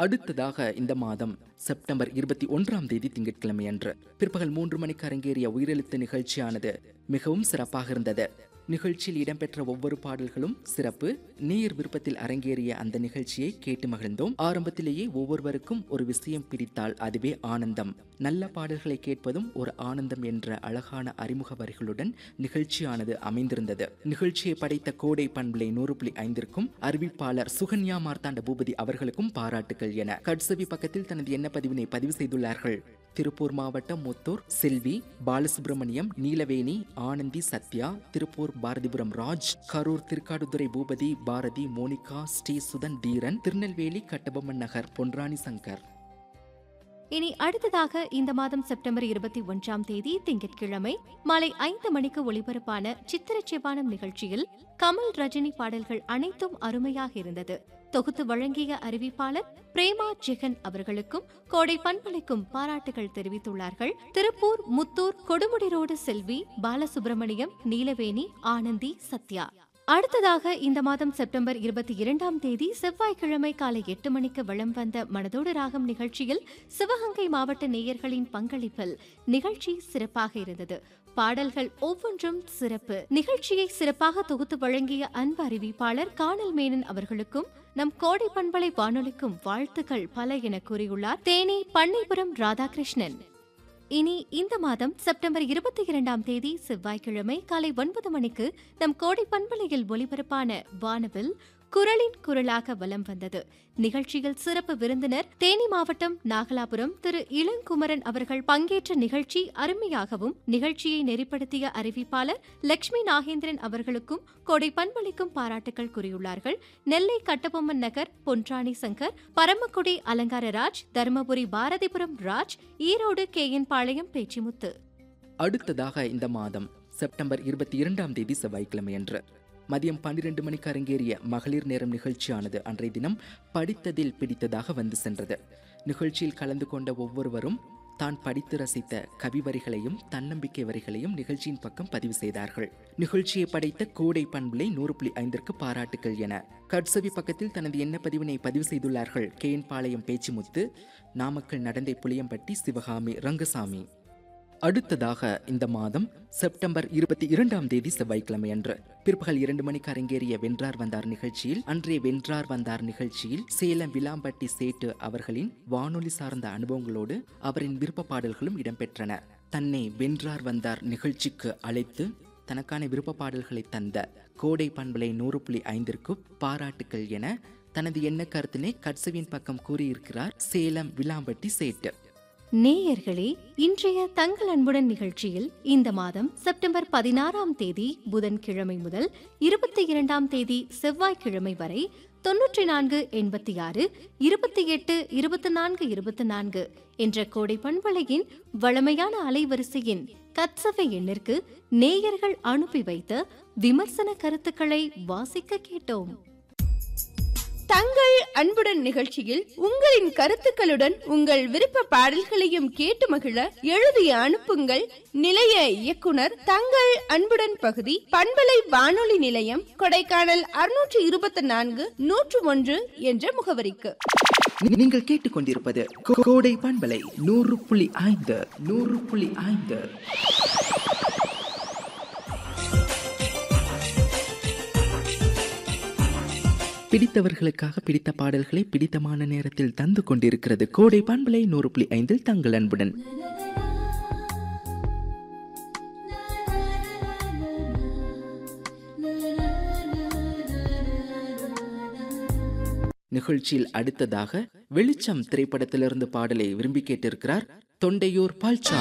அடுத்ததாக இந்த மாதம் செப்டம்பர் இருபத்தி ஒன்றாம் தேதி திங்கட்கிழமை அன்று பிற்பகல் மூன்று மணிக்கு அரங்கேறிய உயிரெழுத்து நிகழ்ச்சியானது மிகவும் சிறப்பாக இருந்தது நிகழ்ச்சியில் இடம்பெற்ற ஒவ்வொரு பாடல்களும் சிறப்பு நேர் விருப்பத்தில் அரங்கேறிய அந்த நிகழ்ச்சியை கேட்டு மகிழ்ந்தோம் ஆரம்பத்திலேயே ஒவ்வொருவருக்கும் ஒரு விஷயம் பிடித்தால் அதுவே ஆனந்தம் நல்ல பாடல்களை கேட்பதும் ஒரு ஆனந்தம் என்ற அழகான அறிமுக வரிகளுடன் நிகழ்ச்சியானது அமைந்திருந்தது நிகழ்ச்சியை படைத்த கோடை பண்பலை நூறு புள்ளி ஐந்திற்கும் அறிவிப்பாளர் சுகன்யா மார்த்தாண்ட பூபதி அவர்களுக்கும் பாராட்டுகள் என கட்சவி பக்கத்தில் தனது எண்ண பதிவினை பதிவு செய்துள்ளார்கள் திருப்பூர் மாவட்டம் முத்தூர் செல்வி பாலசுப்ரமணியம் நீலவேணி ஆனந்தி சத்யா திருப்பூர் பாரதிபுரம் ராஜ் கரூர் திருக்காடுதுறை பூபதி பாரதி மோனிகா ஸ்ரீசுதன் தீரன் திருநெல்வேலி கட்டபொம்மன் நகர் பொன்ராணி சங்கர் இனி அடுத்ததாக இந்த மாதம் செப்டம்பர் இருபத்தி ஒன்றாம் தேதி திங்கட்கிழமை மாலை ஐந்து மணிக்கு ஒளிபரப்பான சித்திரச்செவ்வானம் நிகழ்ச்சியில் கமல் ரஜினி பாடல்கள் அனைத்தும் அருமையாக இருந்தது தொகுத்து வழங்கிய அறிவிப்பாளர் பிரேமா ஜெகன் அவர்களுக்கும் கோடை பண்பலைக்கும் பாராட்டுகள் தெரிவித்துள்ளார்கள் திருப்பூர் முத்தூர் கொடுமுடி ரோடு செல்வி பாலசுப்ரமணியம் நீலவேணி ஆனந்தி சத்யா அடுத்ததாக இந்த மாதம் செப்டம்பர் இருபத்தி இரண்டாம் தேதி செவ்வாய்க்கிழமை காலை எட்டு மணிக்கு வலம் வந்த மனதோடு ராகம் நிகழ்ச்சியில் சிவகங்கை மாவட்ட நேயர்களின் பங்களிப்பில் நிகழ்ச்சி சிறப்பாக இருந்தது பாடல்கள் ஒவ்வொன்றும் சிறப்பு நிகழ்ச்சியை சிறப்பாக தொகுத்து வழங்கிய அன்பு அறிவிப்பாளர் காணல் மேனன் அவர்களுக்கும் நம் கோடை பண்பலை வானொலிக்கும் வாழ்த்துக்கள் பல என கூறியுள்ளார் தேனி பண்ணைபுரம் ராதாகிருஷ்ணன் இனி இந்த மாதம் செப்டம்பர் இருபத்தி இரண்டாம் தேதி செவ்வாய்க்கிழமை காலை ஒன்பது மணிக்கு நம் கோடை பண்பலையில் ஒலிபரப்பான வானவில் குரலின் குரலாக வலம் வந்தது நிகழ்ச்சியில் சிறப்பு விருந்தினர் தேனி மாவட்டம் நாகலாபுரம் திரு இளங்குமரன் அவர்கள் பங்கேற்ற நிகழ்ச்சி அருமையாகவும் நிகழ்ச்சியை நெறிப்படுத்திய அறிவிப்பாளர் லட்சுமி நாகேந்திரன் அவர்களுக்கும் கொடை பண்பளிக்கும் பாராட்டுகள் கூறியுள்ளார்கள் நெல்லை கட்டபொம்மன் நகர் பொன்ராணி சங்கர் பரமக்குடி அலங்காரராஜ் தருமபுரி பாரதிபுரம் ராஜ் ஈரோடு கே என் பாளையம் பேச்சிமுத்து அடுத்ததாக இந்த மாதம் செப்டம்பர் இருபத்தி இரண்டாம் தேதி செவ்வாய்க்கிழமை அன்று மதியம் பன்னிரண்டு மணிக்கு அரங்கேறிய மகளிர் நேரம் நிகழ்ச்சியானது அன்றைய தினம் படித்ததில் பிடித்ததாக வந்து சென்றது நிகழ்ச்சியில் கலந்து கொண்ட ஒவ்வொருவரும் தான் படித்து ரசித்த கவி வரிகளையும் தன்னம்பிக்கை வரிகளையும் நிகழ்ச்சியின் பக்கம் பதிவு செய்தார்கள் நிகழ்ச்சியை படைத்த கோடை பண்புலை நூறு புள்ளி ஐந்திற்கு பாராட்டுகள் என கட்சவி பக்கத்தில் தனது எண்ண பதிவினை பதிவு செய்துள்ளார்கள் கேன் பாளையம் பேச்சுமுத்து நாமக்கல் நடந்தை புளியம்பட்டி சிவகாமி ரங்கசாமி அடுத்ததாக இந்த மாதம் செப்டம்பர் இருபத்தி இரண்டாம் தேதி செவ்வாய்க்கிழமை அன்று பிற்பகல் இரண்டு மணிக்கு அரங்கேறிய வென்றார் வந்தார் நிகழ்ச்சியில் அன்றைய வென்றார் வந்தார் நிகழ்ச்சியில் சேலம் விளாம்பட்டி சேட்டு அவர்களின் வானொலி சார்ந்த அனுபவங்களோடு அவரின் விருப்ப பாடல்களும் இடம்பெற்றன தன்னை வென்றார் வந்தார் நிகழ்ச்சிக்கு அழைத்து தனக்கான விருப்ப பாடல்களை தந்த கோடை பண்பலை நூறு புள்ளி ஐந்திற்கு பாராட்டுக்கள் என தனது எண்ண கருத்தினை கட்சவியின் பக்கம் கூறியிருக்கிறார் சேலம் விளாம்பட்டி சேட்டு நேயர்களே இன்றைய தங்கள் அன்புடன் நிகழ்ச்சியில் இந்த மாதம் செப்டம்பர் பதினாறாம் தேதி புதன்கிழமை முதல் இருபத்தி இரண்டாம் தேதி செவ்வாய்க்கிழமை வரை தொன்னூற்றி நான்கு எண்பத்தி ஆறு இருபத்தி எட்டு இருபத்தி நான்கு இருபத்தி நான்கு என்ற கோடை பண்பலையின் வளமையான அலைவரிசையின் கட்சவை எண்ணிற்கு நேயர்கள் அனுப்பி வைத்த விமர்சன கருத்துக்களை வாசிக்க கேட்டோம் தங்கள் அன்புடன் நிகழ்ச்சியில் உங்களின் கருத்துக்களுடன் உங்கள் விருப்ப பாடல்களையும் கேட்டு மகிழ எழுதி அனுப்புங்கள் நிலைய இயக்குனர் தங்கள் அன்புடன் பகுதி பண்பலை வானொலி நிலையம் கொடைக்கானல் அறுநூற்று இருபத்தி நான்கு நூற்று ஒன்று என்ற முகவரிக்கு நீங்கள் கேட்டுக்கொண்டிருப்பது கோ- கோடை பண்பலை நூறு புள்ளி ஐந்து நூறு புள்ளி ஐந்து பிடித்தவர்களுக்காக பிடித்த பாடல்களை பிடித்தமான நேரத்தில் தந்து கொண்டிருக்கிறது கோடை பண்பலை நூறு புள்ளி ஐந்தில் தங்கள் அன்புடன் நிகழ்ச்சியில் அடுத்ததாக வெளிச்சம் திரைப்படத்திலிருந்து பாடலை விரும்பி கேட்டிருக்கிறார் தொண்டையூர் பால்சா